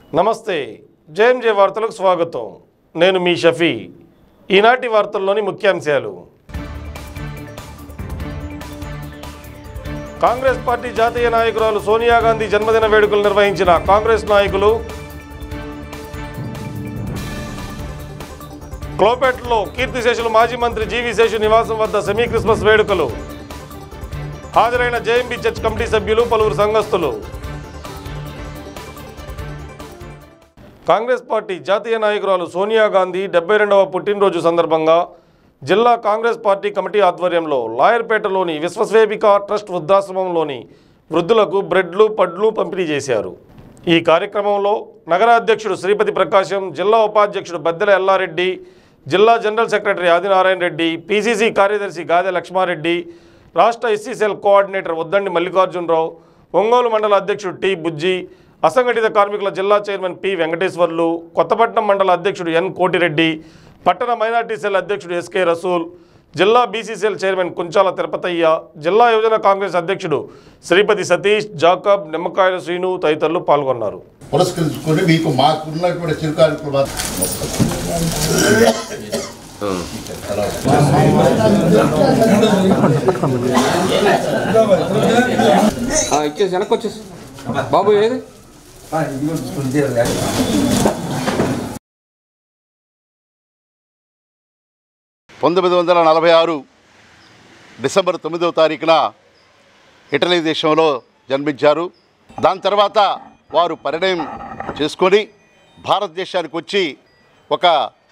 నమస్తే జేఎంజే వార్తలకు స్వాగతం నేను మీ షఫీ ఈనాటి వార్తల్లోని ముఖ్యాంశాలు కాంగ్రెస్ పార్టీ జాతీయ నాయకురాలు సోనియా గాంధీ జన్మదిన వేడుకలు నిర్వహించిన కాంగ్రెస్ నాయకులు క్లోపేట్లో కీర్తిశేషులు మాజీ మంత్రి జీవి శేషు నివాసం వద్ద సెమీ క్రిస్మస్ వేడుకలు హాజరైన జేఎంబీ చర్చ్ కమిటీ సభ్యులు పలువురు సంఘస్థులు కాంగ్రెస్ పార్టీ జాతీయ నాయకురాలు సోనియా గాంధీ డెబ్బై రెండవ పుట్టినరోజు సందర్భంగా జిల్లా కాంగ్రెస్ పార్టీ కమిటీ ఆధ్వర్యంలో లాయర్పేటలోని విశ్వసేవిక ట్రస్ట్ వృద్ధాశ్రమంలోని వృద్ధులకు బ్రెడ్లు పడ్లు పంపిణీ చేశారు ఈ కార్యక్రమంలో నగర అధ్యక్షుడు శ్రీపతి ప్రకాశం జిల్లా ఉపాధ్యక్షుడు బద్దెల ఎల్లారెడ్డి జిల్లా general secretary Adinarayana Reddy PCC కార్యదర్శి గాదె లక్ష్మారెడ్డి రాష్ట్ర SC cell coordinator Uddandi Mallikarjunarao Ongole మండల అధ్యక్షుడు టీ బుజ్జి అసంఘటిత కార్మికుల జిల్లా చైర్మన్ పి వెంకటేశ్వర్లు కొత్తపట్నం మండల అధ్యక్షుడు ఎన్ కోటిరెడ్డి పట్టణ మైనార్టీ సెల్ అధ్యక్షుడు ఎస్కే రసూల్ జిల్లా బీసీసీఎల్ చైర్మన్ కుంచాల తిరుపతయ్య జిల్లా యువజన కాంగ్రెస్ అధ్యక్షుడు శ్రీపతి సతీష్ జాకబ్ నిమ్మకాయల శ్రీను తదితరులు పాల్గొన్నారు పురస్కరించుకొని మీకు మాకున్నటువంటి చిరుకానుకలు ఆ, ఇచ్చేసి వెనక్కి వచ్చేసి బాబు ఏది పంతొమ్మిది వందల నలభై ఆరు డిసెంబర్ తొమ్మిదవ తారీఖున ఇటలీ దేశంలో జన్మించారు దాని తర్వాత వారు పరిణయం చేసుకొని భారతదేశానికి వచ్చి ఒక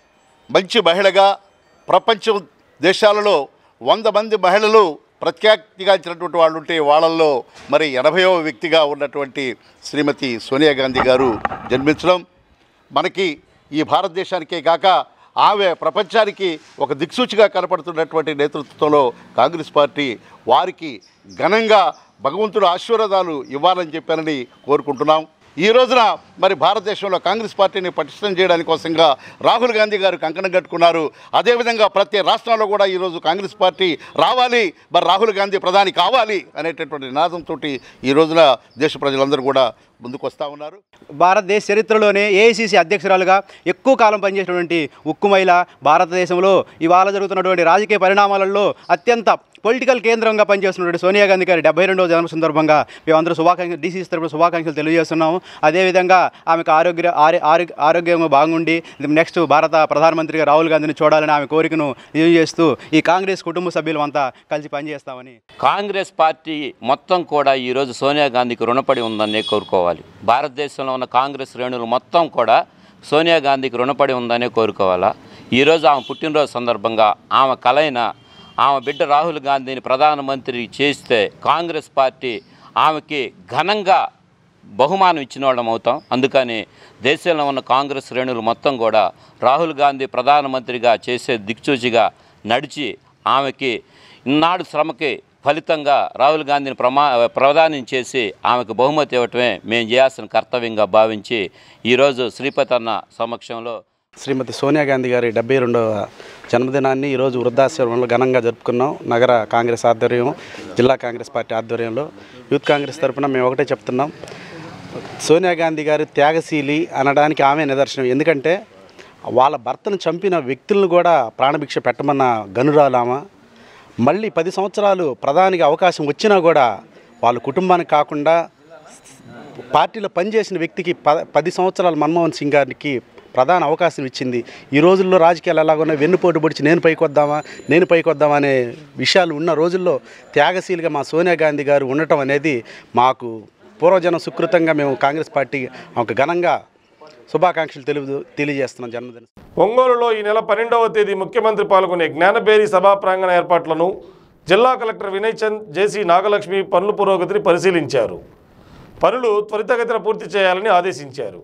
మంచి మహిళగా ప్రపంచం దేశాలలో వంద మంది మహిళలు ప్రఖ్యాతిగాంచినటువంటి వాళ్ళు ఉంటే వాళ్ళల్లో మరి ఎనభైవ వ్యక్తిగా ఉన్నటువంటి శ్రీమతి సోనియా గాంధీ గారు జన్మించడం మనకి ఈ భారతదేశానికే కాక ఆమె ప్రపంచానికి ఒక దిక్సూచిగా కనపడుతున్నటువంటి నేతృత్వంలో కాంగ్రెస్ పార్టీ వారికి ఘనంగా భగవంతుడు ఆశీర్వాదాలు ఇవ్వాలని చెప్పానని కోరుకుంటున్నాం ఈ రోజున మరి భారతదేశంలో కాంగ్రెస్ పార్టీని పటిష్టం చేయడానికి కోసంగా రాహుల్ గాంధీ గారు కంకణం కట్టుకున్నారు అదేవిధంగా ప్రతి రాష్ట్రంలో కూడా ఈరోజు కాంగ్రెస్ పార్టీ రావాలి మరి రాహుల్ గాంధీ ప్రధాని కావాలి అనేటటువంటి నినాదంతో ఈ రోజున దేశ ప్రజలందరూ కూడా ముందుకు వస్తూ ఉన్నారు భారతదేశ చరిత్రలోనే ఏఐసిసి అధ్యక్షురాలుగా ఎక్కువ కాలం పనిచేసినటువంటి ఉక్కు మహిళ భారతదేశంలో ఇవాళ జరుగుతున్నటువంటి రాజకీయ పరిణామాలలో అత్యంత పొలిటికల్ కేంద్రంగా పనిచేస్తున్నటువంటి సోనియా గాంధీ గారి డెబ్బై రెండవ జన్మ సందర్భంగా మేమందరూ శుభాకాంక్షలు డీసీసీ తరపున శుభాకాంక్షలు తెలియజేస్తున్నాము అదేవిధంగా ఆమెకు ఆరోగ్య ఆరో- ఆరోగ్య ఆరోగ్యం బాగుండి నెక్స్ట్ భారత ప్రధానమంత్రిగా రాహుల్ గాంధీని చూడాలని ఆమె కోరికను తెలియజేస్తూ ఈ కాంగ్రెస్ కుటుంబ సభ్యులు అంతా కలిసి పనిచేస్తామని కాంగ్రెస్ పార్టీ మొత్తం కూడా ఈరోజు సోనియా గాంధీకి రుణపడి ఉందని కోరుకోవాలి భారతదేశంలో ఉన్న కాంగ్రెస్ శ్రేణులు మొత్తం కూడా సోనియా గాంధీకి రుణపడి ఉందనే కోరుకోవాలా ఈరోజు ఆమె పుట్టినరోజు సందర్భంగా ఆమె కలైన ఆమె బిడ్డ రాహుల్ గాంధీని ప్రధానమంత్రి చేస్తే కాంగ్రెస్ పార్టీ ఆమెకి ఘనంగా బహుమానం ఇచ్చిన వాళ్ళం అవుతాం అందుకని దేశంలో ఉన్న కాంగ్రెస్ శ్రేణులు మొత్తం కూడా రాహుల్ గాంధీ ప్రధానమంత్రిగా చేసే దిక్చూచిగా నడిచి ఆమెకి ఇన్నాడు శ్రమకి ఫలితంగా రాహుల్ గాంధీని ప్రమా ప్రధానం చేసి ఆమెకు బహుమతి ఇవ్వటమే మేము చేయాల్సిన కర్తవ్యంగా భావించి ఈరోజు శ్రీపతి అన్న సమక్షంలో శ్రీమతి సోనియా గాంధీ గారి డెబ్బై రెండవ జన్మదినాన్ని ఈరోజు వృద్ధాశ్రమంలో ఘనంగా జరుపుకున్నాం నగర కాంగ్రెస్ ఆధ్వర్యం జిల్లా కాంగ్రెస్ పార్టీ ఆధ్వర్యంలో యూత్ కాంగ్రెస్ తరఫున మేము ఒకటే చెప్తున్నాం సోనియా గాంధీ గారు త్యాగశీలి అనడానికి ఆమె నిదర్శనం ఎందుకంటే వాళ్ళ భర్తను చంపిన వ్యక్తులను కూడా ప్రాణభిక్ష పెట్టమన్న గనురాలామా మళ్ళీ పది సంవత్సరాలు ప్రధానికి అవకాశం వచ్చినా కూడా వాళ్ళ కుటుంబానికి కాకుండా పార్టీలో పనిచేసిన వ్యక్తికి ప పది సంవత్సరాలు మన్మోహన్ సింగ్ గారికి ప్రధాన అవకాశం ఇచ్చింది ఈ రోజుల్లో రాజకీయాలు ఎలాగున్నా వెన్నుపోటు పొడిచి నేను పైకి వద్దామా నేను పైకి వద్దామా అనే విషయాలు ఉన్న రోజుల్లో త్యాగశీలిగా మా సోనియా గాంధీ గారు ఉండటం అనేది మాకు పూర్వజనం సుకృతంగా మేము కాంగ్రెస్ పార్టీ ఒక ఘనంగా శుభాకాంక్షలు తెలుగు తెలియజేస్తున్నాం జన్మదిన ఒంగోలులో ఈ నెల పన్నెండవ తేదీ ముఖ్యమంత్రి పాల్గొనే జ్ఞానబేరి సభా ప్రాంగణ ఏర్పాట్లను జిల్లా కలెక్టర్ వినయ్ చంద్ జేసీ నాగలక్ష్మి పనుల పురోగతిని పరిశీలించారు పనులు త్వరితగతిన పూర్తి చేయాలని ఆదేశించారు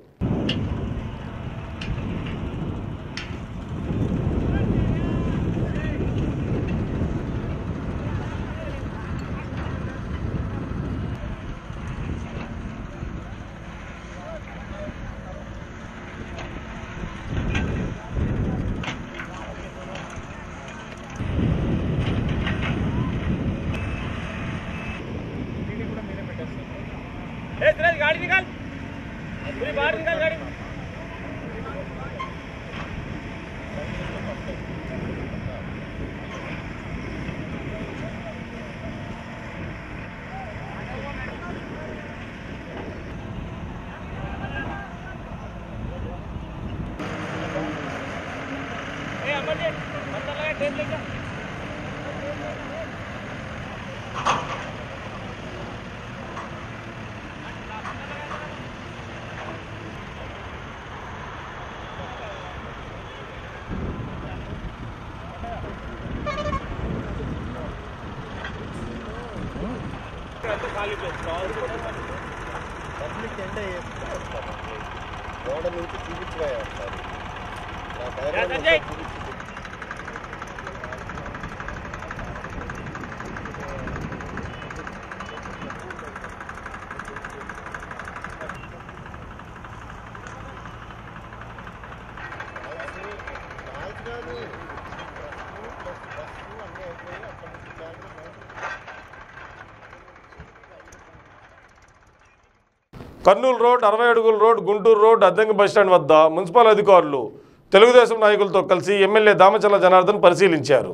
కర్నూలు రోడ్ అరవై అడుగుల road Guntur road Addanki bus stand వద్ద మున్సిపల్ అధికారులు తెలుగుదేశం నాయకులతో కలిసి ఎమ్మెల్యే దామచల్ల జనార్దన్ పరిశీలించారు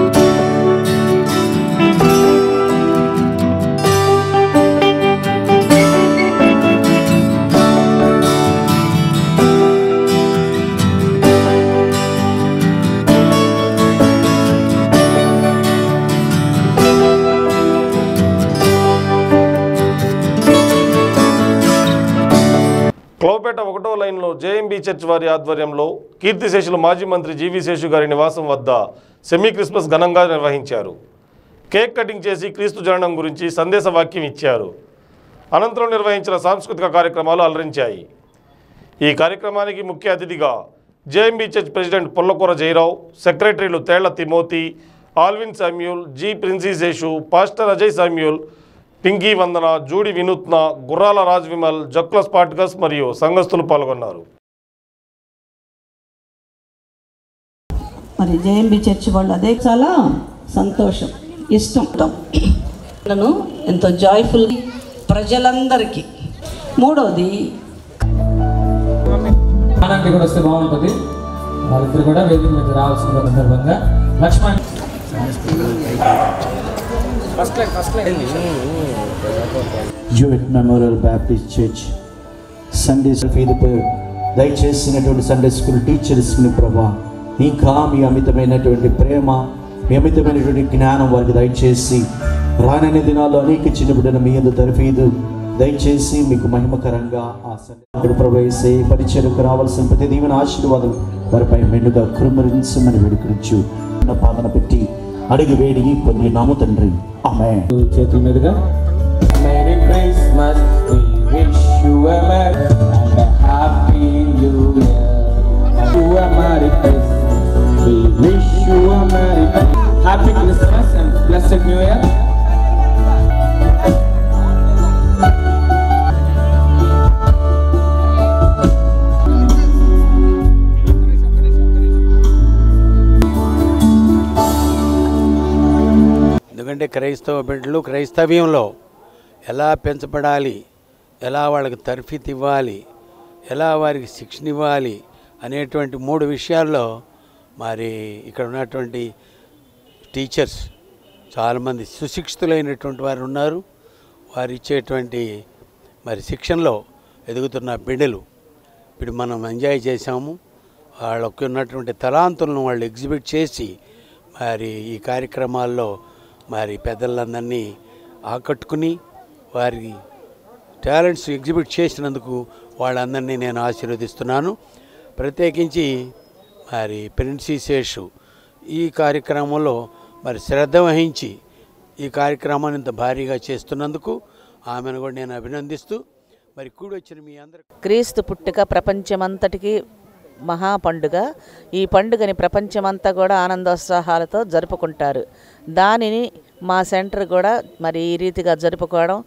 క్లౌపేట ఒకటో లైన్లో జేఎంబీ చర్చ్ వారి ఆధ్వర్యంలో కీర్తిశేషులు మాజీ మంత్రి జీవి శేషు గారి నివాసం వద్ద సెమీ క్రిస్మస్ ఘనంగా నిర్వహించారు కేక్ కటింగ్ చేసి క్రీస్తు జననం గురించి సందేశ వాక్యం ఇచ్చారు అనంతరం నిర్వహించిన సాంస్కృతిక కార్యక్రమాలు అలరించాయి ఈ కార్యక్రమానికి ముఖ్య అతిథిగా JMB church president Pollakura Jayarao సెక్రటరీలు Tella Timothy Alvin Samuel G Princy Seshu pastor Ajay Samuel Pinky Vandana Judy Vinutna Gurrala Raj Vimal Jakkula స్పాట్కస్ మరియు సంఘస్థులు పాల్గొన్నారు మరి జేఎంబి చర్చ్ వాళ్ళు అదే చాలా సంతోషం ఇష్టం లను ఎంతో జాయ్ఫుల్ ప్రజలందరికీ మూడోది ఆనంది కూడా వస్తే బాగుంటుంది వాళ్ళిద్దరు కూడా వేదిక మీద రావాల్సిన సందర్భంగా Lakshman Jewett memorial Baptist church Sunday ఫీదుపై దయచేసినటువంటి సండే స్కూల్ టీచర్స్ని ప్రభా ఇంకా మీ అమితమైనటువంటి ప్రేమ మీ అమితమైనటువంటి జ్ఞానం వారికి దయచేసి రానని దినాల్లో అనేక చిన్న బిడ్డను మీ ఎందు తరఫీదు దయచేసి మీకు మహిమకరంగా ఆ సండే ప్రవేశే పరిచయకు రావాల్సిన ప్రతి దీవెన ఆశీర్వాదం వారిపై మెండుగా కురుమరించమని వేడుకరించు పాదన పెట్టి అడిగి వేడి పొంది నాము తండ్రి ఆమె చేతుల మీదుగా Merry Christmas, we wish you a Merry and a Happy New Year. You a Merry Christmas, we wish you a Merry Happy Christmas and blessed New Year. ఎందుకంటే క్రైస్తవ బిడ్డలు క్రైస్తవ్యంలో ఎలా పెంచబడాలి ఎలా వాళ్ళకి తర్ఫీత్ ఇవ్వాలి ఎలా వారికి శిక్షణ ఇవ్వాలి అనేటువంటి మూడు విషయాల్లో మరి ఇక్కడ ఉన్నటువంటి టీచర్స్ చాలామంది సుశిక్షితులైనటువంటి వారు ఉన్నారు వారు ఇచ్చేటువంటి మరి శిక్షణలో ఎదుగుతున్న బిడ్డలు ఇప్పుడు మనం ఎంజాయ్ చేశాము వాళ్ళకి ఉన్నటువంటి తలాంతులను వాళ్ళు ఎగ్జిబిట్ చేసి మరి ఈ కార్యక్రమాల్లో మరి పెద్దలందరినీ ఆకట్టుకుని వారి టాలెంట్స్ ఎగ్జిబిట్ చేసినందుకు వాళ్ళందరినీ నేను ఆశీర్వదిస్తున్నాను ప్రత్యేకించి మరి ప్రిన్సీ శేషు ఈ కార్యక్రమంలో మరి శ్రద్ధ వహించి ఈ కార్యక్రమాన్ని ఇంత భారీగా చేస్తున్నందుకు ఆమెను కూడా నేను అభినందిస్తూ మరి కూడొచ్చిన మీ అందరికీ క్రీస్తు పుట్టుక ప్రపంచమంతటికి మహా పండుగ ఈ పండుగని ప్రపంచమంతా కూడా ఆనందోత్సాహాలతో జరుపుకుంటారు దానిని మా సెంటర్ కూడా మరి ఈ రీతిగా జరుపుకోవడం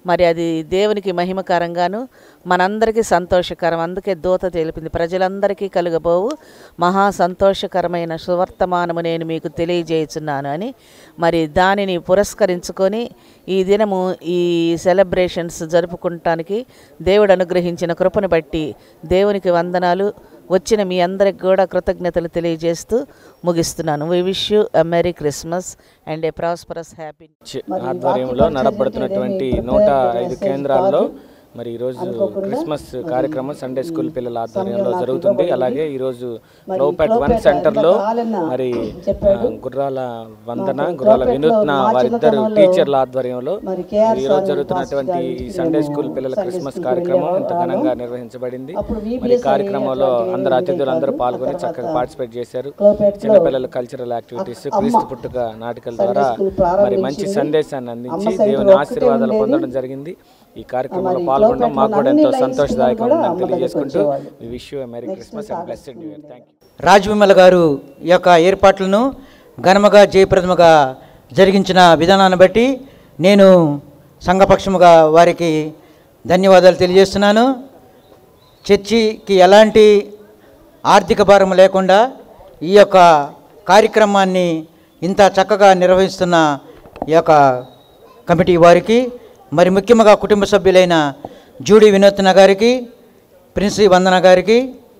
మరి అది దేవునికి మహిమకరంగాను మనందరికీ సంతోషకరం అందుకే దూత తెలిపింది ప్రజలందరికీ కలుగబోవు మహా సంతోషకరమైన సువర్తమానము నేను మీకు తెలియజేయుచున్నాను అని మరి దానిని పురస్కరించుకొని ఈ దినము ఈ సెలబ్రేషన్స్ జరుపుకుంటానికి దేవుడు అనుగ్రహించిన కృపను బట్టి దేవునికి వందనాలు వచ్చిన మీ అందరికి కూడా కృతజ్ఞతలు తెలియజేస్తూ ముగిస్తున్నాను we wish you a merry Christmas and a prosperous happy ఆధ్వర్యంలో నడపడుతున్నటువంటి నూట ఐదు కేంద్రాల్లో మరి ఈరోజు క్రిస్మస్ కార్యక్రమం సండే స్కూల్ పిల్లల ఆధ్వర్యంలో జరుగుతుంది అలాగే ఈరోజు లోపేట్ వన్ సెంటర్లో మరి ఆ, గుర్రాల వందన గుర్రాల వినూత్న వారిద్దరు టీచర్ల ఆధ్వర్యంలో ఈరోజు జరుగుతున్నటువంటి ఈ సండే స్కూల్ పిల్లల క్రిస్మస్ కార్యక్రమం ఇంత ఘనంగా నిర్వహించబడింది మరి ఈ కార్యక్రమంలో అందరు అతిథులు అందరూ పాల్గొని చక్కగా పార్టిసిపేట్ చేశారు చిన్నపిల్లల కల్చరల్ యాక్టివిటీస్ క్రీస్తు పుట్టుక నాటకాల ద్వారా మరి మంచి సందేశాన్ని అందించి దేవుని ఆశీర్వాదాలు పొందడం జరిగింది ఈ కార్యక్రమంలో పాల్గొనడం మాకు కూడా ఎంతో సంతోషదాయకంగా ఉందని తెలియజేసుకుంటూ wish you merry Christmas and blessed new year thank you Rajavimala గారు ఈ యొక్క ఏర్పాట్లను ఘనముగా జయప్రదముగా జరిగించిన విధానాన్ని బట్టి నేను సంఘపక్షముగా వారికి ధన్యవాదాలు తెలియజేస్తున్నాను చర్చికి ఎలాంటి ఆర్థిక భారం లేకుండా ఈ యొక్క కార్యక్రమాన్ని ఇంత చక్కగా నిర్వహిస్తున్న ఈ యొక్క కమిటీ వారికి మరి ముఖ్యంగా కుటుంబ సభ్యులైన జూడి వినోత్న గారికి ప్రిన్సీ వందన గారికి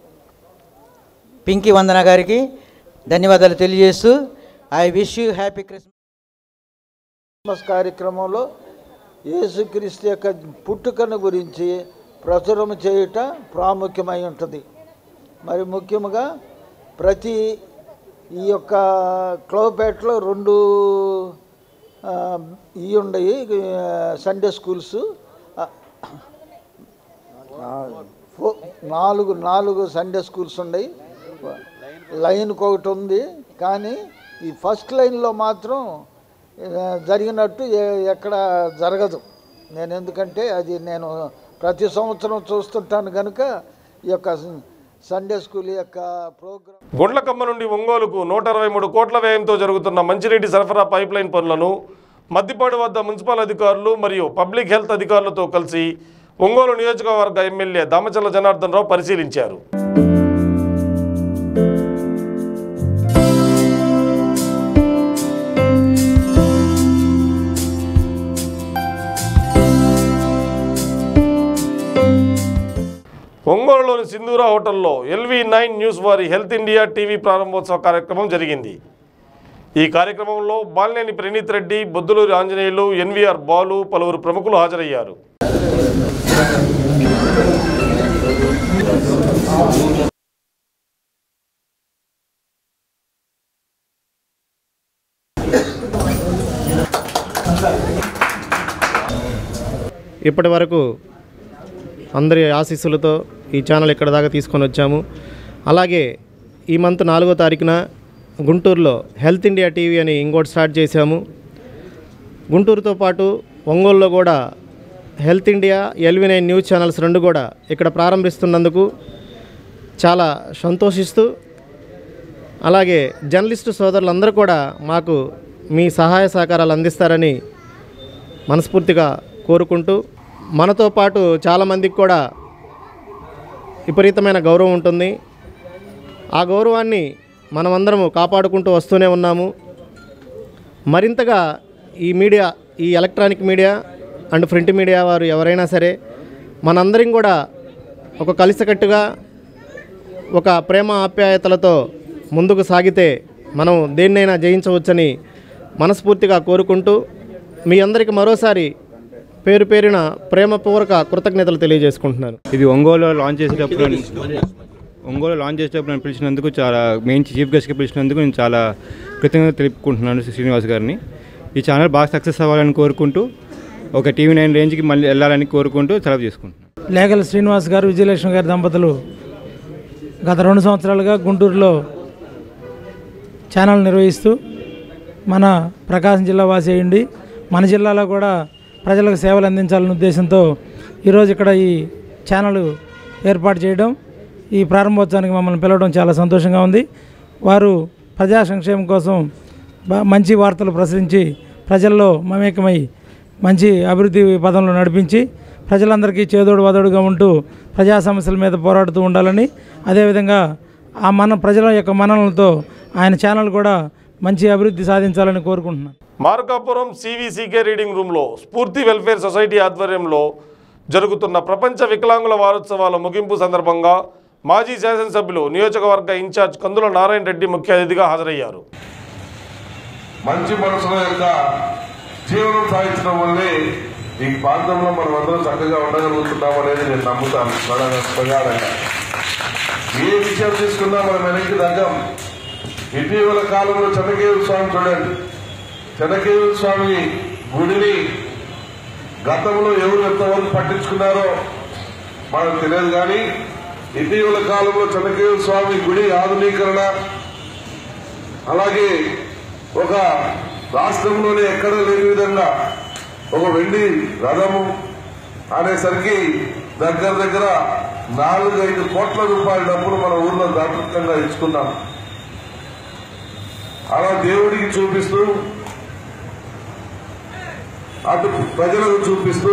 పింకీ వందన గారికి ధన్యవాదాలు తెలియజేస్తూ I wish you happy Christmas Christmas కార్యక్రమంలో యేసుక్రీస్తు యొక్క పుట్టుకను గురించి ప్రచురం చేయుట ప్రాముఖ్యమై ఉంటుంది మరి ముఖ్యముగా ప్రతి ఈ యొక్క క్లౌపేటలో రెండు ఆ, ఇవి ఉండయి ఆ, సండే స్కూల్స్ ఆ, ఆ, ఫో- నాలుగు నాలుగు సండే స్కూల్స్ ఉన్నాయి లైన్కి ఒకటి ఉంది కానీ ఈ ఫస్ట్ లైన్లో మాత్రం ఆ, జరిగినట్టు ఏ- ఎక్కడ జరగదు నేను ఎందుకంటే అది నేను ప్రతి సంవత్సరం చూస్తుంటాను కనుక ఈ యొక్క సండే స్కూల్ యొక్క ప్రోగ్రాం గుండ్లకమ్మ నుండి ఒంగోలుకు నూట అరవై మూడు కోట్ల వ్యయంతో జరుగుతున్న మంచినీటి సరఫరా పైప్ లైన్ పనులను మద్దిపాడు వద్ద మున్సిపల్ అధికారులు మరియు పబ్లిక్ హెల్త్ అధికారులతో కలిసి ఒంగోలు నియోజకవర్గ ఎమ్మెల్యే దామచల్ల జనార్దన్ రావు పరిశీలించారు ఒంగోలులోని సింధూరా హోటల్లో ఎల్వి నైన్ న్యూస్ వారి హెల్త్ ఇండియా టీవీ ప్రారంభోత్సవ కార్యక్రమం జరిగింది ఈ కార్యక్రమంలో బాలినేని ప్రణీత్ రెడ్డి బొద్దులూరి ఆంజనేయులు ఎన్వీఆర్ బాలు పలువురు ప్రముఖులు హాజరయ్యారు ఇప్పటి వరకు అందరి ఆశీస్సులతో ఈ ఛానల్ ఇక్కడ దాకా తీసుకొని వచ్చాము అలాగే ఈ మంత్ నాలుగో తారీఖున గుంటూరులో హెల్త్ ఇండియా టీవీ అని ఇంకోటి స్టార్ట్ చేశాము గుంటూరుతో పాటు ఒంగోలులో కూడా health India LV nine news channels రెండు కూడా ఇక్కడ ప్రారంభిస్తున్నందుకు చాలా సంతోషిస్తూ అలాగే జర్నలిస్టు సోదరులందరూ కూడా మాకు మీ సహాయ సహకారాలు అందిస్తారని మనస్ఫూర్తిగా కోరుకుంటూ మనతో పాటు చాలామందికి కూడా విపరీతమైన గౌరవం ఉంటుంది ఆ గౌరవాన్ని మనమందరము కాపాడుకుంటూ వస్తూనే ఉన్నాము మరింతగా ఈ మీడియా ఈ electronic media and print media వారు ఎవరైనా సరే మనందరం కూడా ఒక కలిసికట్టుగా ఒక ప్రేమ ఆప్యాయతలతో ముందుకు సాగితే మనం దేన్నైనా జయించవచ్చని మనస్ఫూర్తిగా కోరుకుంటూ మీ అందరికీ మరోసారి పేరు పేరిన ప్రేమపూర్వక కృతజ్ఞతలు తెలియజేసుకుంటున్నాను ఇది ఒంగోలు లాంచ్ చేసేటప్పుడు ఒంగోలు లాంచ్ చేసేటప్పుడు నన్ను పిలిచినందుకు చాలా మెయిన్ చీఫ్ గెస్ట్గా పిలిచినందుకు నేను చాలా కృతజ్ఞత తెలుపుకుంటున్నాను శ్రీనివాస్ గారిని ఈ ఛానల్ బాగా సక్సెస్ అవ్వాలని కోరుకుంటూ ఒక టీవీ నైన్ రేంజ్కి మళ్ళీ వెళ్ళాలని కోరుకుంటూ సెలవు చేసుకుంటున్నాను లేగల శ్రీనివాస్ గారు విజయలక్ష్మి గారి దంపతులు గత రెండు సంవత్సరాలుగా గుంటూరులో ఛానల్ నిర్వహిస్తూ మన ప్రకాశం జిల్లా వాసి అయ్యండి మన జిల్లాలో కూడా ప్రజలకు సేవలు అందించాలనే ఉద్దేశంతో ఈరోజు ఇక్కడ ఈ ఛానల్ ఏర్పాటు చేయడం ఈ ప్రారంభోత్సవానికి మమ్మల్ని పిలవడం చాలా సంతోషంగా ఉంది వారు ప్రజా సంక్షేమం కోసం బా మంచి వార్తలు ప్రసరించి ప్రజల్లో మమేకమై మంచి అభివృద్ధి పదంలో నడిపించి ప్రజలందరికీ చేదోడు వదోడుగా ఉంటూ ప్రజా సమస్యల మీద పోరాడుతూ ఉండాలని అదేవిధంగా ఆ మన ప్రజల యొక్క మననలతో ఆయన ఛానల్ కూడా మంచి అభివృద్ధి సాధించాలని కోరుకుంటున్నాను మార్కాపురం సివిసికే రీడింగ్ రూమ్లో స్ఫూర్తి వెల్ఫేర్ సొసైటీ ఆధ్వర్యంలో జరుగుతున్న ప్రపంచ వికలాంగుల వారోత్సవాల ముగింపు సందర్భంగా మాజీ శాసనసభ్యులు నియోజకవర్గ ఇన్ఛార్జ్ కందుల నారాయణ రెడ్డి ముఖ్య అతిథిగా హాజరయ్యారు మంచి మనసుల యొక్క జీవనం సాగించడం వల్లే ఈ ప్రాంతంలో మనం అందరం చక్కగా ఉండగలుగుతున్నాం అనేది నేను నమ్ముతాను ప్రగాఢ ప్రగాఢంగా ఏ విషయం తీసుకున్నా మనం వెనక్కి తగ్గం ఇటీవల కాలంలో చెన్నకేశ్వర స్వామి చూడండి చెన్నకేశ్వర స్వామి గుడిని గతంలో ఎవరు ఎంతవరకు పట్టించుకున్నారో మనకు తెలియదు కానీ ఇటీవల కాలంలో చెన్నకేశ్వర స్వామి గుడి ఆధునీకరణ అలాగే ఒక రాష్ట్రంలోనే ఎక్కడా లేని విధంగా ఒక వెండి రథము అనేసరికి దగ్గర దగ్గర నాలుగు ఐదు కోట్ల రూపాయల డబ్బులు మన ఊర్లో దాపృతంగా ఇచ్చుకున్నాం అలా దేవుడికి చూపిస్తూ అటు ప్రజలకు చూపిస్తూ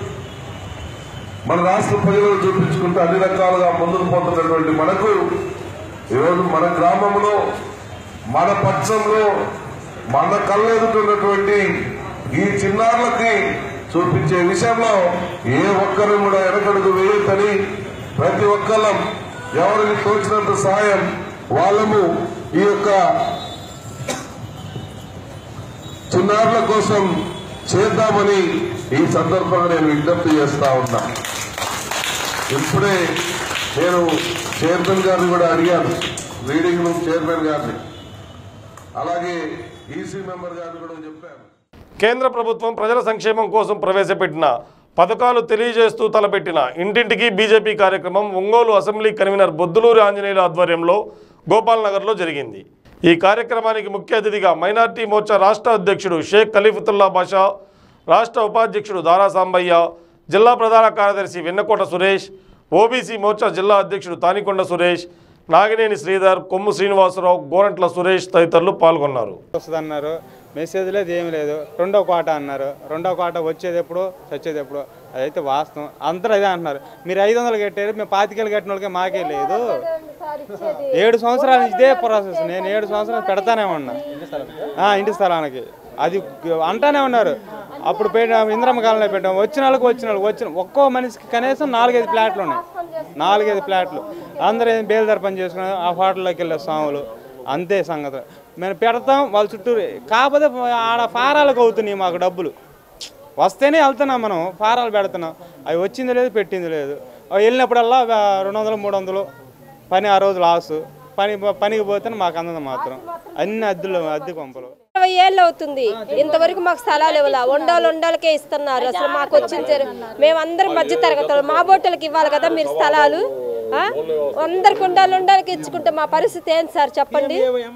మన రాష్ట్ర ప్రజలకు చూపించుకుంటూ అన్ని రకాలుగా ముందుకు పోతున్నటువంటి మనకు ఈరోజు మన గ్రామంలో మన పక్షంలో మన కళ్ళెదుటున్నటువంటి ఈ చిన్నారులకి చూపించే విషయంలో ఏ ఒక్కరు కూడా వెనకడుగు వేయొద్దని ప్రతి ఒక్కళ్ళం ఎవరికి తోచినంత సహాయం వాళ్ళము ఈ యొక్క చిన్నారుల కోసం చేద్దామని ఈ సందర్భంగా నేను విజ్ఞప్తి చేస్తా ఉన్నా ఇప్పుడే నేను చైర్మన్ గారిని కూడా అడిగాను రీడింగ్ రూమ్ చైర్మన్ గారిని అలాగే ఈసీ మెంబర్ గారిని కూడా చెప్పాను కేంద్ర ప్రభుత్వం ప్రజల సంక్షేమం కోసం ప్రవేశపెట్టిన పథకాలు తెలియజేస్తూ తలపెట్టిన ఇంటింటికి బీజేపీ కార్యక్రమం ఒంగోలు అసెంబ్లీ కన్వీనర్ బొద్దులూరి ఆంజనేయుల ఆధ్వర్యంలో గోపాల్ నగర్లో జరిగింది ఈ కార్యక్రమానికి ముఖ్య అతిథిగా మైనార్టీ మోర్చా రాష్ట్ర అధ్యక్షుడు షేక్ ఖలీఫుతుల్లా బాషా రాష్ట్ర ఉపాధ్యక్షుడు దారా సాంబయ్య జిల్లా ప్రధాన కార్యదర్శి వెన్నకోట సురేష్ ఓబీసీ మోర్చా జిల్లా అధ్యక్షుడు తానికొండ సురేష్ నాగినేని శ్రీధర్ కొమ్ము శ్రీనివాసరావు గోరంట్ల సురేష్ తదితరులు పాల్గొన్నారు వస్తుంది అన్నారు మెసేజ్ లేదు ఏమి లేదు రెండో కోట అన్నారు రెండో కోట వచ్చేది ఎప్పుడు చచ్చేది ఎప్పుడు అదైతే వాస్తవం అందరూ అదే అంటున్నారు మీరు ఐదు వందలు కట్టారు మేము పాతికేళ్ళు కట్టిన వాళ్ళకి మాకే లేదు ఏడు సంవత్సరాలు ఇదే ప్రాసెస్ నేను ఏడు సంవత్సరాలు పెడతానే ఉన్నా ఆ, ఇంటి స్థలానికి అది అంటానే ఉన్నారు అప్పుడు పెట్టాం ఇంద్రమ్మ కాలంలో పెట్టాం వచ్చిన వాళ్ళకి వచ్చిన వాళ్ళకి వచ్చిన ఒక్కో మనిషికి కనీసం నాలుగైదు ప్లాట్లు ఉన్నాయి నాలుగైదు ప్లాట్లు అందరూ ఏం బేల్దారి పని చేసుకున్నారు ఆ హోటల్లోకి వెళ్ళే స్వాములు అంతే సంగతి మేము పెడతాం వాళ్ళ చుట్టూ కాకపోతే ఆడ ఫారాలకు అవుతున్నాయి మాకు డబ్బులు వస్తేనే వెళ్తున్నాం మనం ఫారాలు పెడుతున్నాం అవి వచ్చింది లేదు పెట్టింది లేదు అవి వెళ్ళినప్పుడల్లా ఆ, రెండు వందలు మూడు వందలు పని ఆ రోజు లాసు పని పనికి పోతే మాకు అందదు మాత్రం అన్ని అద్దెలు అద్దె కొంపలు ఇరవై ఏళ్ళు అవుతుంది ఇంతవరకు మాకు స్థలాలు ఇవ్వాల వండాలు వండాలకే ఇస్తున్నారు అసలు మాకు వచ్చిన జరు- మేమందరం మధ్య తరగతులు మా బోటలకి ఇవ్వాలి కదా మీరు స్థలాలు ఆ? అందరికి ఉండాలి ఉండాలకి ఇచ్చుకుంటే మా పరిస్థితి ఏంటి సార్ చెప్పండి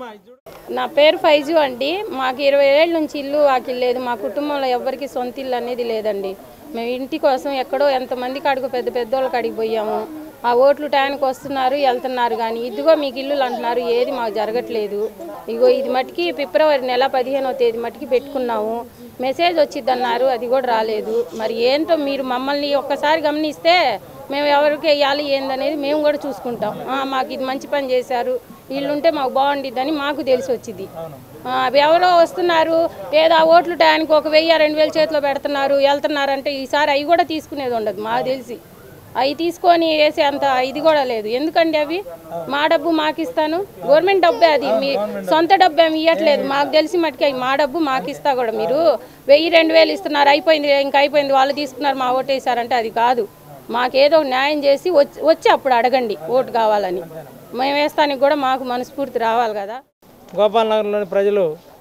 నా పేరు ఫైజు అండి మాకు ఇరవై ఏళ్ళ నుంచి ఇల్లు వాకిల్ లేదు మా కుటుంబంలో ఎవరికి సొంత ఇల్లు అనేది లేదండి మేము ఇంటి కోసం ఎక్కడో ఎంతమంది కాడికి పెద్ద పెద్ద వాళ్ళ కాడికి పోయాము ఆ ఓట్లు టైంకి వస్తున్నారు వెళ్తున్నారు కానీ ఇదిగో మీకు ఇల్లులు అంటున్నారు ఏది మాకు జరగట్లేదు ఇగో ఇది మట్టికి ఫిబ్రవరి నెల పదిహేనవ తేదీ మట్టికి పెట్టుకున్నాము మెసేజ్ వచ్చింది అన్నారు అది కూడా రాలేదు మరి ఏంటో మీరు మమ్మల్ని ఒక్కసారి గమనిస్తే మేము ఎవరికి వేయాలి ఏందనేది మేము కూడా చూసుకుంటాం ఆ, మాకు ఇది మంచి పని చేశారు వీళ్ళుంటే మాకు బాగుండిద్దని మాకు తెలిసి వచ్చింది ఆ, అవి ఎవరో వస్తున్నారు ఏదో ఆ ఓట్లు టయానికి ఒక వెయ్యి రెండు వేల చేతిలో పెడుతున్నారు వెళ్తున్నారు అంటే ఈసారి అవి కూడా తీసుకునేది ఉండదు మాకు తెలిసి అవి తీసుకొని వేసే అంత ఇది కూడా లేదు ఎందుకండి అవి మా డబ్బు మాకు ఇస్తాను గవర్నమెంట్ డబ్బే అది మీ సొంత డబ్బు ఏమి ఇవ్వట్లేదు మాకు తెలిసి మట్టుకి అవి మా డబ్బు మాకు ఇస్తా కూడా మీరు వెయ్యి రెండు వేలు ఇస్తున్నారు అయిపోయింది ఇంకా అయిపోయింది వాళ్ళు తీసుకున్నారు మా ఓటు వేసారంటే అది కాదు మాకేదో ఒక న్యాయం చేసి వచ్చి వచ్చి అప్పుడు అడగండి ఓటు కావాలని మేము వేస్తానికి కూడా మాకు మనస్ఫూర్తి రావాలి కదా గోపాల్ నగర్లోని ప్రజలు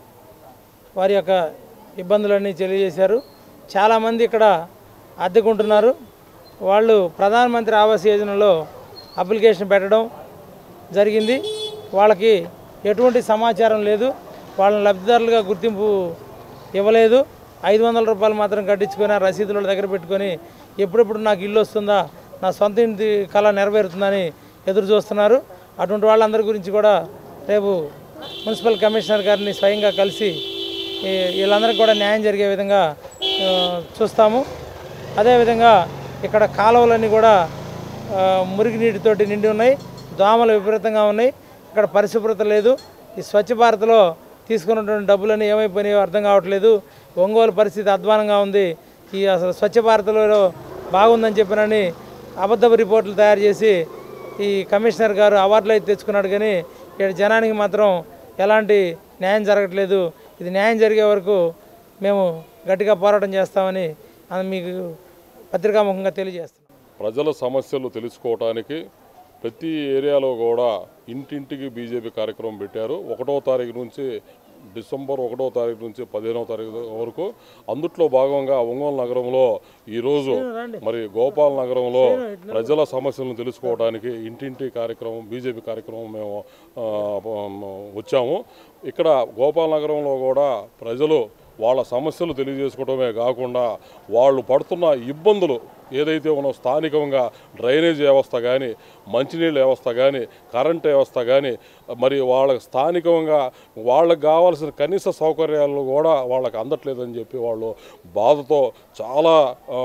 వారి యొక్క ఇబ్బందులన్నీ తెలియజేశారు చాలామంది ఇక్కడ అద్దెకుంటున్నారు వాళ్ళు ప్రధానమంత్రి ఆవాస్ యోజనలో అప్లికేషన్ పెట్టడం జరిగింది వాళ్ళకి ఎటువంటి సమాచారం లేదు వాళ్ళని లబ్ధిదారులుగా గుర్తింపు ఇవ్వలేదు ఐదు వందల రూపాయలు మాత్రం కట్టించుకొని ఆ రసీదుల దగ్గర పెట్టుకొని ఎప్పుడెప్పుడు నాకు ఇల్లు వస్తుందా నా సొంత ఇంటి కళ నెరవేరుతుందని ఎదురు చూస్తున్నారు అటువంటి వాళ్ళందరి గురించి కూడా రేపు మున్సిపల్ కమిషనర్ గారిని స్వయంగా కలిసి ఈ- వీళ్ళందరికీ కూడా న్యాయం జరిగే విధంగా ఆ, చూస్తాము అదేవిధంగా ఇక్కడ కాలువలన్నీ కూడా ఆ, మురికి నీటితోటి నిండి ఉన్నాయి దోమలు విపరీతంగా ఉన్నాయి ఇక్కడ పరిశుభ్రత లేదు ఈ స్వచ్ఛ భారత్లో తీసుకున్నటువంటి డబ్బులన్నీ ఏమైపోయినాయో అర్థం కావట్లేదు ఒంగోలు పరిస్థితి అధ్వానంగా ఉంది ఈ అసలు స్వచ్ఛ భారత్లో బాగుందని చెప్పినని అబద్ధపు రిపోర్టులు తయారు చేసి ఈ కమిషనర్ గారు అవార్డులు అయితే తెచ్చుకున్నాడు కానీ ఇక్కడ జనానికి మాత్రం ఎలాంటి న్యాయం జరగట్లేదు ఇది న్యాయం జరిగే వరకు మేము గట్టిగా పోరాటం చేస్తామని ఆ, మీకు పత్రికాముఖంగా తెలియజేస్తాం ప్రజల సమస్యలు తెలుసుకోవటానికి ప్రతి ఏరియాలో కూడా ఇంటింటికి బీజేపీ కార్యక్రమం పెట్టారు ఒకటో తారీఖు నుంచి డిసెంబర్ ఒకటో తారీఖు నుంచి పదిహేనవ తారీఖు వరకు అందుట్లో భాగంగా ఒంగోలు నగరంలో ఈరోజు మరి గోపాల్ నగరంలో ప్రజల సమస్యలను తెలుసుకోవడానికి ఇంటింటి కార్యక్రమం బీజేపీ కార్యక్రమం మేము ఆ, వచ్చాము ఇక్కడ గోపాల్ నగరంలో కూడా ప్రజలు వాళ్ళ సమస్యలు తెలియజేసుకోవడమే కాకుండా వాళ్ళు పడుతున్న ఇబ్బందులు ఏదైతే ఉన్నో స్థానికంగా డ్రైనేజ్ వ్యవస్థ కానీ మంచినీళ్ళ వ్యవస్థ కానీ కరెంట్ వ్యవస్థ కానీ మరి వాళ్ళకి స్థానికంగా వాళ్ళకి కావాల్సిన కనీస సౌకర్యాలు కూడా వాళ్ళకి అందట్లేదని చెప్పి వాళ్ళు బాధతో చాలా ఆ,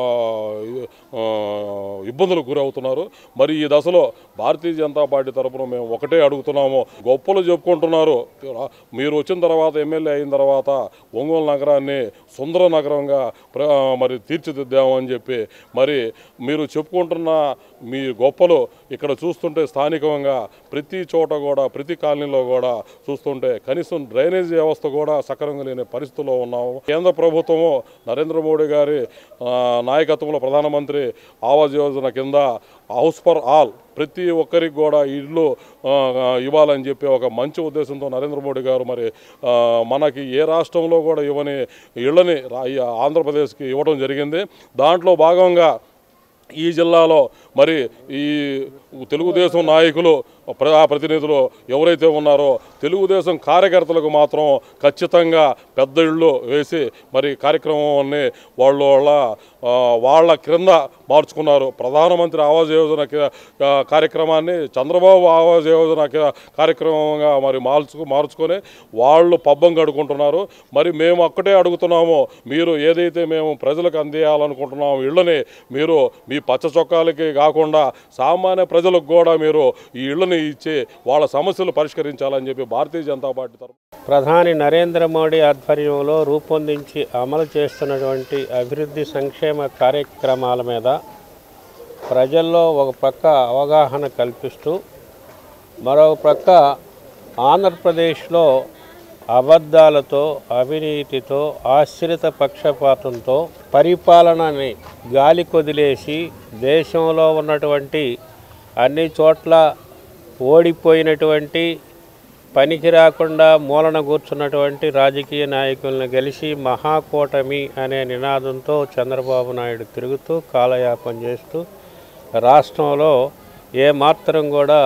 ఆ, ఇబ్బందులకు గురవుతున్నారు మరి ఈ దశలో భారతీయ జనతా పార్టీ తరఫున మేము ఒకటే అడుగుతున్నాము గొప్పలు చెప్పుకుంటున్నారు మీరు వచ్చిన తర్వాత ఎమ్మెల్యే అయిన తర్వాత ఒంగోలు నగరాన్ని సుందర నగరంగా ప్ర- మరి తీర్చిదిద్దామని చెప్పి మరి మీరు చెప్పుకుంటున్న మీ గొప్పలు ఇక్కడ చూస్తుంటే స్థానికంగా ప్రతి చోట కూడా ప్రతి కాలనీలో కూడా చూస్తుంటే కనీసం డ్రైనేజ్ వ్యవస్థ కూడా సక్రమంగా లేని పరిస్థితుల్లో ఉన్నాము కేంద్ర ప్రభుత్వము నరేంద్ర మోడీ గారి ఆ, నాయకత్వంలో ప్రధానమంత్రి ఆవాస్ యోజన కింద హౌస్ ఫర్ ఆల్ ప్రతి ఒక్కరికి కూడా ఇల్లు ఆ, ఆ, ఇవ్వాలని చెప్పి ఒక మంచి ఉద్దేశంతో నరేంద్ర మోడీ గారు మరి ఆ, మనకి ఏ రాష్ట్రంలో కూడా ఇవ్వని ఇళ్ళని రా- ఈ ఆంధ్రప్రదేశ్కి ఇవ్వడం జరిగింది దాంట్లో భాగంగా ఈ జిల్లాలో మరి ఈ తెలుగుదేశం నాయకులు ప్రజాప్రతినిధులు ఎవరైతే ఉన్నారో తెలుగుదేశం కార్యకర్తలకు మాత్రం ఖచ్చితంగా పెద్ద ఇళ్ళు వేసి మరి కార్యక్రమాన్ని వాళ్ళు వాళ్ళ ఆ, వాళ్ళ క్రింద మార్చుకున్నారు ప్రధానమంత్రి ఆవాస్ యోజన కి- ఆ, కార్యక్రమాన్ని చంద్రబాబు ఆవాస్ యోజన కి- కార్యక్రమంగా మరి మార్చు మార్చుకొని వాళ్ళు పబ్బం గడుకుంటున్నారు మరి మేము అక్కడే అడుగుతున్నాము మీరు ఏదైతే మేము ప్రజలకు అందియాలనుకుంటున్నాము ఇళ్ళని మీరు మీ పచ్చ చొక్కాలకి కాకుండా సామాన్య ప్రజలకు కూడా మీరు ఈ ఇళ్ళని ఇచ్చి వాళ్ళ సమస్యలు పరిష్కరించాలని చెప్పి భారతీయ జనతా పార్టీ తరఫున ప్రధాని నరేంద్ర మోడీ ఆధ్వర్యంలో రూపొందించి అమలు చేస్తున్నటువంటి అభివృద్ధి సంక్షేమ కార్యక్రమాల మీద ప్రజల్లో ఒక ప్రక్క అవగాహన కల్పిస్తూ మరొక ప్రక్క ఆంధ్రప్రదేశ్లో అబద్ధాలతో అవినీతితో ఆశ్రిత పక్షపాతంతో పరిపాలనని గాలి కొదిలేసి దేశంలో ఉన్నటువంటి అన్ని చోట్ల ఓడిపోయినటువంటి పనికి రాకుండా మూలన కూర్చున్నటువంటి రాజకీయ నాయకులను గెలిచి మహాకూటమి అనే నినాదంతో చంద్రబాబు నాయుడు తిరుగుతూ కాలయాపన చేస్తూ రాష్ట్రంలో ఏమాత్రం కూడా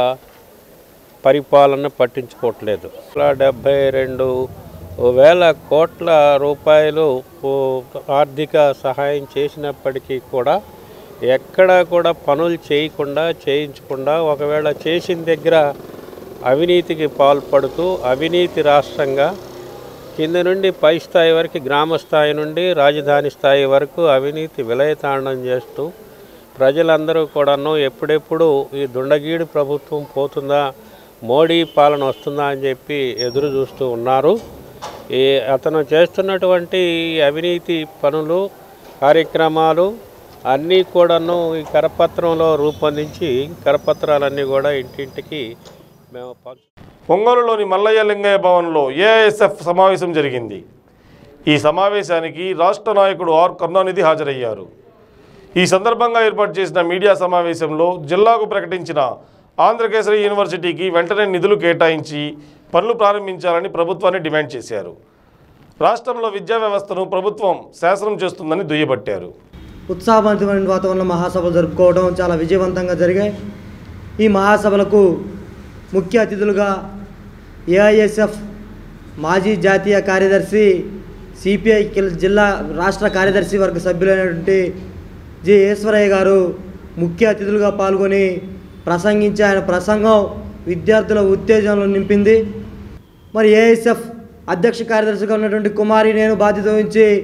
పరిపాలన పట్టించుకోవట్లేదు డెబ్భై రెండు వేల కోట్ల రూపాయలు ఓ, ఆర్థిక సహాయం చేసినప్పటికీ కూడా ఎక్కడా కూడా పనులు చేయకుండా చేయించకుండా ఒకవేళ చేసిన దగ్గర అవినీతికి పాల్పడుతూ అవినీతి రాష్ట్రంగా కింద నుండి పై స్థాయి వరకు గ్రామ స్థాయి నుండి రాజధాని స్థాయి వరకు అవినీతి విలయతాండం చేస్తూ ప్రజలందరూ కూడాను ఎప్పుడెప్పుడు ఈ దుండగీడు ప్రభుత్వం పోతుందా మోడీ పాలన వస్తుందా అని చెప్పి ఎదురు చూస్తూ ఉన్నారు ఈ అతను చేస్తున్నటువంటి ఈ అవినీతి పనులు కార్యక్రమాలు అన్నీ కూడాను ఈ కరపత్రంలో రూపొందించి కరపత్రాలన్నీ కూడా ఇంటింటికి మేము పంచు ఒంగోలులోని మల్లయ్య లింగయ్య భవన్లో ఏఐఎస్ఎఫ్ సమావేశం జరిగింది ఈ సమావేశానికి రాష్ట్ర నాయకుడు ఆర్ కరుణానిధి హాజరయ్యారు ఈ సందర్భంగా ఏర్పాటు చేసిన మీడియా సమావేశంలో జిల్లాకు ప్రకటించిన ఆంధ్రకేసరి యూనివర్సిటీకి వెంటనే నిధులు కేటాయించి పనులు ప్రారంభించాలని ప్రభుత్వాన్ని డిమాండ్ చేశారు రాష్ట్రంలో విద్యా వ్యవస్థను ప్రభుత్వం శాసనం చేస్తుందని దుయ్యబట్టారు ఉత్సాహవంతమైన వాతావరణంలో మహాసభలు జరుపుకోవడం చాలా విజయవంతంగా జరిగాయి ఈ మహాసభలకు ముఖ్య అతిథులుగా ఏఐఎస్ఎఫ్ మాజీ జాతీయ కార్యదర్శి సిపిఐ జిల్లా రాష్ట్ర కార్యదర్శి వర్గ సభ్యులైనటువంటి జి ఈశ్వరయ్య గారు ముఖ్య అతిథులుగా పాల్గొని ప్రసంగించి ఆయన ప్రసంగం విద్యార్థుల ఉత్తేజనలు నింపింది మరి ఏఎస్ఎఫ్ అధ్యక్ష కార్యదర్శిగా ఉన్నటువంటి కుమారి నేను బాధ్యత వహించి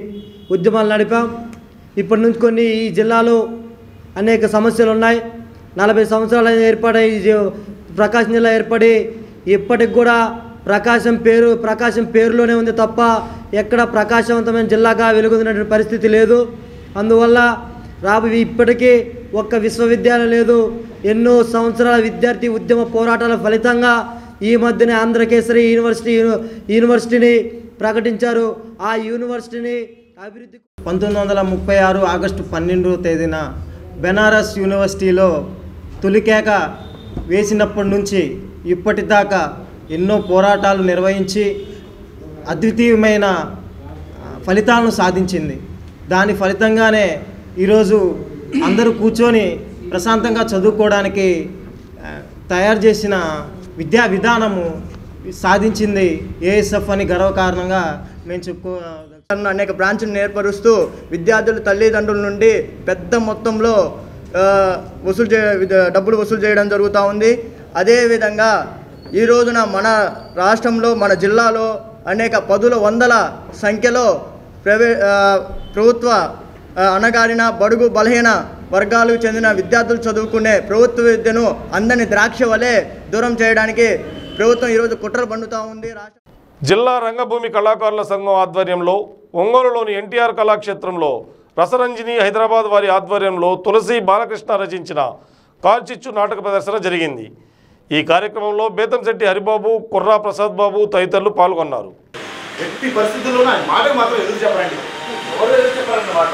ఉద్యమాలు నడిపాం ఇప్పటి నుంచి కొన్ని ఈ జిల్లాలో అనేక సమస్యలు ఉన్నాయి నలభై సంవత్సరాలు ఏర్పడే ఈ జీ- ప్రకాశం జిల్లా ఏర్పడి ఇప్పటికి కూడా ప్రకాశం పేరు ప్రకాశం పేరులోనే ఉంది తప్ప ఎక్కడ ప్రకాశవంతమైన జిల్లాగా వెలుగొందినటువంటి పరిస్థితి లేదు అందువల్ల రాబో ఇప్పటికీ ఒక్క విశ్వవిద్యాలయం లేదు ఎన్నో సంవత్సరాల విద్యార్థి ఉద్యమ పోరాటాల ఫలితంగా ఈ మధ్యనే ఆంధ్రకేసరి యూనివర్సిటీ యూనివర్సిటీని ప్రకటించారు ఆ యూనివర్సిటీని అభివృద్ధి పంతొమ్మిది వందల ముప్పై ఆరు ఆగస్టు పన్నెండవ తేదీన బెనారస్ యూనివర్సిటీలో తొలికేక వేసినప్పటి నుంచి ఇప్పటిదాకా ఎన్నో పోరాటాలు నిర్వహించి అద్వితీయమైన ఆ, ఫలితాలను సాధించింది దాని ఫలితంగానే ఈరోజు అందరూ కూర్చొని ప్రశాంతంగా చదువుకోవడానికి ఆ, తయారు చేసిన విద్యా విధానము సాధించింది ఏఎస్ఎఫ్ అని గర్వకారణంగా మేము చెప్పుకో అనేక బ్రాంచ్ను ఏర్పరుస్తూ విద్యార్థుల తల్లిదండ్రుల నుండి పెద్ద మొత్తంలో ఆ, వసూలు చే విద- డబ్బులు వసూలు చేయడం జరుగుతూ ఉంది అదేవిధంగా ఈ రోజున మన రాష్ట్రంలో మన జిల్లాలో అనేక పదుల వందల సంఖ్యలో ప్రైవే ఆ, ప్రభుత్వ ఆ, అణగారిన బడుగు బలహీన వర్గాలకు చెందిన విద్యార్థులు చదువుకునే ప్రభుత్వ విద్యను అందని ద్రాక్ష వలె దూరం చేయడానికి ప్రభుత్వం ఈరోజు కుట్రలు పండుతూ ఉంది రాష్ట్ర జిల్లా రంగభూమి కళాకారుల సంఘం ఆధ్వర్యంలో ఒంగోలులోని ఎన్టీఆర్ కళాక్షేత్రంలో రసరంజిని హైదరాబాద్ వారి ఆధ్వర్యంలో తులసి బాలకృష్ణ రచించిన కార్చిచ్చు నాటక ప్రదర్శన జరిగింది ఈ కార్యక్రమంలో బేతంశెట్టి హరిబాబు కుర్రా ప్రసాద్ బాబు తదితరులు పాల్గొన్నారు ఎట్టి పరిస్థితుల్లోనూ ఆయన మాటకు మాత్రం ఎదురు చెప్పరండి ఎవరు ఎదురు చెప్పారన్న మాట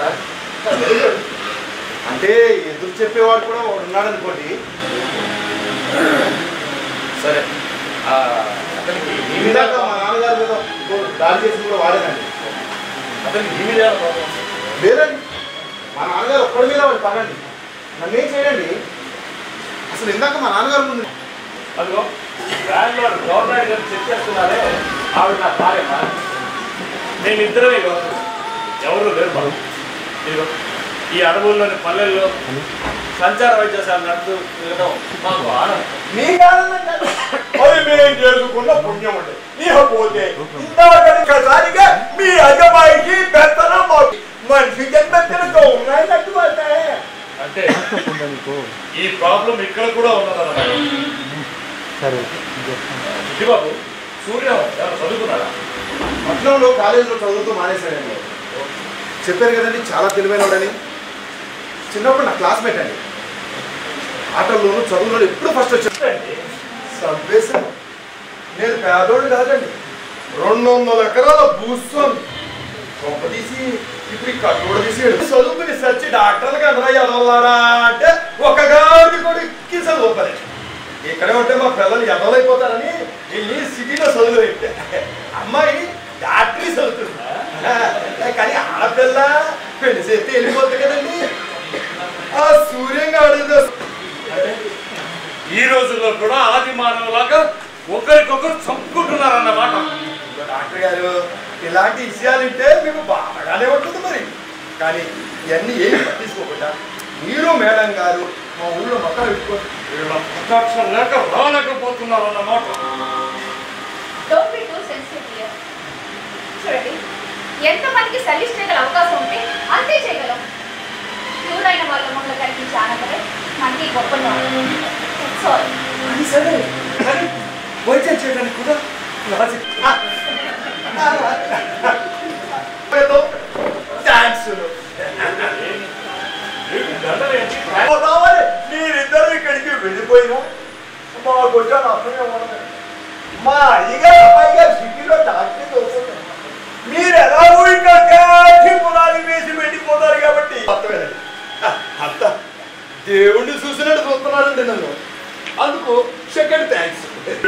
అంటే ఎదురు చెప్పేవాడు కూడా ఒకడు ఉన్నాడు అనుకోండి సరే ఆ, అతనికి మీ మీద మా నాన్నగారి మీద ఇంకో దాడి చేసి కూడా వాడేనండి అతనికి మీ మీద ఏమైనా కోపం? లేదండి మా నాన్నగారు ఒక్కడి మీద వాడు పడండి నన్ను ఏం చేయండి అసలు ఇందాక మా నాన్నగారు ముందు అదిగో బెంగళూరు గవర్నమెంట్ గారు చెక్ చేస్తున్నారే ఆవిడ నా భార్య మేమిద్దరమే కాదు ఎవరు లేరు మనం ఇదిగో ఈ అడవుల్లోని పల్లెల్లో సంచార వైద్యశాల నడుతూ తిరగడం మాకు ఆనందం మీకు ఆనందం కాదు. అది మేము చేసుకున్న పుణ్యం ఉండే ఇకపోతే ఇందాకసారిగా మీ అజమాయికి పెత్తనం మాకు మనిషి జన్మెత్తనతో ఉన్నాయి కట్టుబడతాయి అంటే ఈ ప్రాబ్లం ఇక్కడ కూడా ఉన్నదన్నమాట సరే ఇది బాబు సూర్య ఎవరు చదువుకున్నాడా పట్నంలో కాలేజీలో చదువుతూ మానేశాడండి చెప్పారు కదండి చాలా తెలివైనవాడని చిన్నప్పుడు నా క్లాస్మేట్ అండి ఆటల్లోనూ చదువులో ఎప్పుడు ఫస్ట్ వచ్చాడండి సంపేశాను నేను పేదోడు కాదండి రెండు వందల ఎకరాల భూస్వామి గొప్ప తీసి ఇప్పుడు ఈ కట్టోడు తీసి చదువుకుని సచ్చి డాక్టర్లు కదరా ఎదవలారా అంటే ఒక గాడి కొడుక్కి చదువుపలే ఇక్కడే ఉంటే మా పిల్లలు ఎదవలైపోతారని వెళ్ళి సిటీలో చదువు పెట్టా అమ్మాయి డాక్టరీ చదువుతుందా కానీ ఆడపిల్ల పెళ్లి చేస్తే వెళ్ళిపోతుంది కదండి ఆ సూర్యంగా అడుగుతా ఈ రోజుల్లో కూడా ఆది మానవులాగా ఒకరికొకరు చంపుకుంటున్నారన్నమాట డాక్టర్ గారు ఇలాంటి విషయాలు ఉంటే మీకు బాగానే ఉంటుంది మరి కానీ ఇవన్నీ ఏమి పట్టించుకోకుండా మీరు మేడం గారు మా ఊళ్ళో మొత్తం పెట్టుకోండి వీళ్ళ ప్రత్యక్షం లేక రాలేకపోతున్నారన్నమాట don't be too sensitive here చూడండి ఎంతమందికి సర్వీస్ చేయగల అవకాశం ఉంటే అంతే చేయగలం క్యూర్ అయిన వాళ్ళ మొదలు కనిపించే ఆనందమే మనకి గొప్ప సారీ అది సరే కానీ వైద్యం చేయడానికి కూడా లాజిక్ థ్యాంక్స్ మీరిద్దరు ఇక్కడికి వెళ్ళిపోయినా మాకు వచ్చా అర్థమే ఉండదు మా అయ్యగారు అమ్మాయి గారు సిటీలో డాక్టర్ చదువుతున్నారు మీరు ఎలాగో ఇక్కడ పునాది వేసి వెళ్ళిపోతారు కాబట్టి అర్థమేనండి అంత దేవుణ్ణి చూసినట్టు చూస్తున్నారండి నన్ను అందుకు సెకండ్ థ్యాంక్స్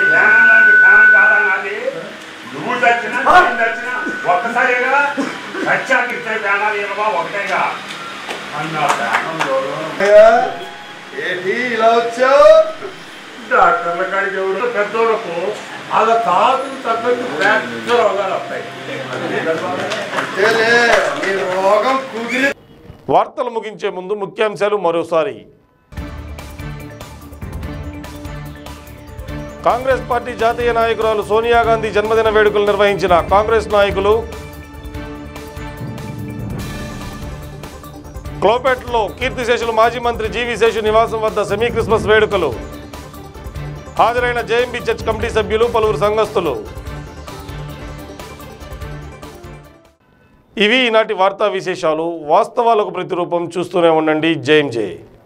నువ్వు చచ్చినా నేను చచ్చినా ఒక్కసారిగా సత్యాకి ఇచ్చే ప్రాణాలు ఏమో ఒకటేగా అన్న ప్రాణంలో ఏంటి ఇలా వచ్చావు డాక్టర్ల కాడికి ఎవరు పెద్దోళ్ళకు అలా తాకు తగ్గట్టు పెద్ద రోగాలు వస్తాయి అంతేలే నీ రోగం కుదిరి వార్తలు ముగించే ముందు ముఖ్యాంశాలు మరోసారి కాంగ్రెస్ పార్టీ జాతీయ నాయకురాలు సోనియా గాంధీ జన్మదిన వేడుకలు నిర్వహించిన కాంగ్రెస్ నాయకులు క్లోపేటలో కీర్తిశేషులు మాజీ మంత్రి జీవి శేషు నివాసం వద్ద సెమీ క్రిస్మస్ వేడుకలు హాజరైన జేఎంబీ చర్చ్ కమిటీ సభ్యులు పలువురు సంఘస్థులు ఇవి ఈనాటి వార్తా విశేషాలు వాస్తవాలకు ప్రతిరూపం చూస్తూనే ఉండండి జేఎం జే